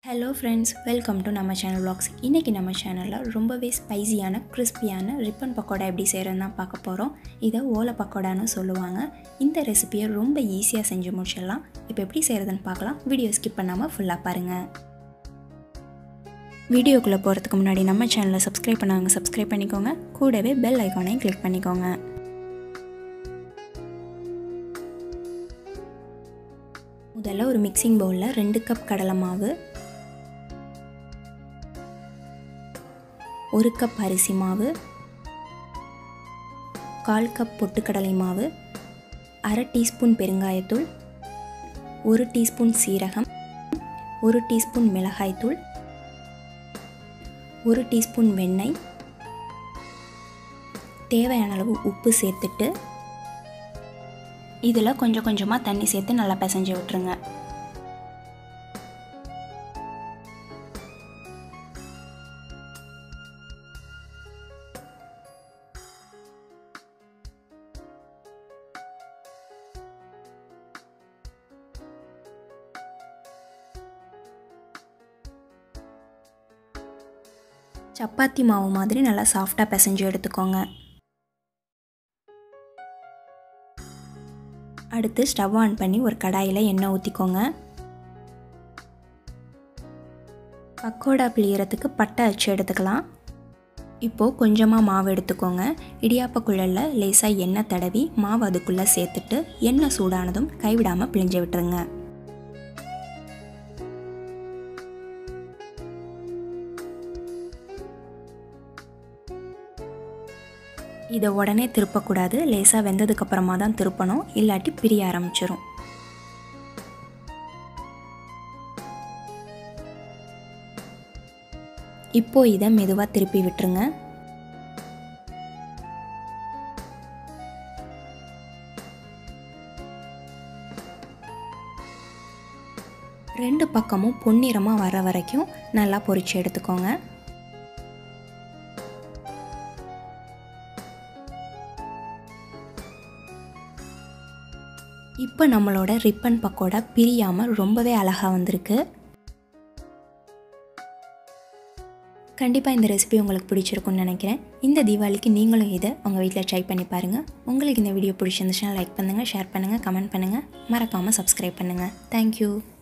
hello friends welcome to நம்ம channel vlogs இன்றைக்கி நம்ம சேனலில் ரொம்பவே ஸ்பைசியான கிறிஸ்பியான ரிப்பன் பக்கோடா எப்படி செய்கிறதுன்னு தான் பார்க்க போகிறோம் இதை ஓலை பக்கோடான்னு சொல்லுவாங்க இந்த ரெசிபியை ரொம்ப ஈஸியாக செஞ்சு முடிச்சிடலாம் இப்போ எப்படி செய்கிறதுன்னு பார்க்கலாம் வீடியோ ஸ்கிப் பண்ணாமல் ஃபுல்லாக பாருங்கள் வீடியோக்குள்ளே போகிறதுக்கு முன்னாடி நம்ம சேனலை சப்ஸ்கிரைப் பண்ணாங்க சப்ஸ்கிரைப் பண்ணிக்கோங்க கூடவே பெல் ஐக்கானையும் கிளிக் பண்ணிக்கோங்க முதல்ல ஒரு மிக்சிங் பவுலில் ரெண்டு கப் கடலை மாவு ஒரு கப் அரிசி மாவு கால் கப் பொட்டுக்கடலை மாவு அரை டீஸ்பூன் பெருங்காயத்தூள் ஒரு டீஸ்பூன் சீரகம் ஒரு டீஸ்பூன் மிளகாய்த்தூள் ஒரு டீஸ்பூன் வெண்ணெய் தேவையான அளவு உப்பு சேர்த்துட்டு இதில் கொஞ்சம் கொஞ்சமாக தண்ணி சேர்த்து நல்லா பிசைஞ்சு விட்டுருங்க சப்பாத்தி மாவு மாதிரி நல்லா சாஃப்டாக பிசைஞ்சு எடுத்துக்கோங்க அடுத்து ஸ்டவ் ஆன் பண்ணி ஒரு கடாயில் எண்ணெய் ஊற்றிக்கோங்க பக்கோடா பிழியறதுக்கு பட்டை அச்சு எடுத்துக்கலாம் இப்போது கொஞ்சமாக மாவு எடுத்துக்கோங்க இடியாப்ப குழலில் லேசாக எண்ணெய் தடவி மாவு அதுக்குள்ளே சேர்த்துட்டு எண்ணெய் சூடானதும் கைவிடாமல் பிழிஞ்சு விட்டுருங்க இதை உடனே திருப்பக்கூடாது லேசாக வெந்ததுக்கப்புறமா தான் திருப்பணும் இல்லாட்டி பிரிய ஆரம்பிச்சிரும் இப்போ இதை மெதுவாக திருப்பி விட்டுருங்க ரெண்டு பக்கமும் பொன்னிறமாக வர வரைக்கும் நல்லா பொரிச்சு எடுத்துக்கோங்க இப்போ நம்மளோட ரிப்பன் பக்கோடா பிரியாமல் ரொம்பவே அழகாக வந்திருக்கு கண்டிப்பாக இந்த ரெசிபி உங்களுக்கு பிடிச்சிருக்கும்னு நினைக்கிறேன் இந்த தீபாவளிக்கு நீங்களும் இதை உங்கள் வீட்டில் ட்ரை பண்ணி பாருங்கள் உங்களுக்கு இந்த வீடியோ பிடிச்சிருந்துச்சுன்னா லைக் பண்ணுங்கள் ஷேர் பண்ணுங்கள் கமெண்ட் பண்ணுங்கள் மறக்காமல் சப்ஸ்கிரைப் பண்ணுங்கள் தேங்க்யூ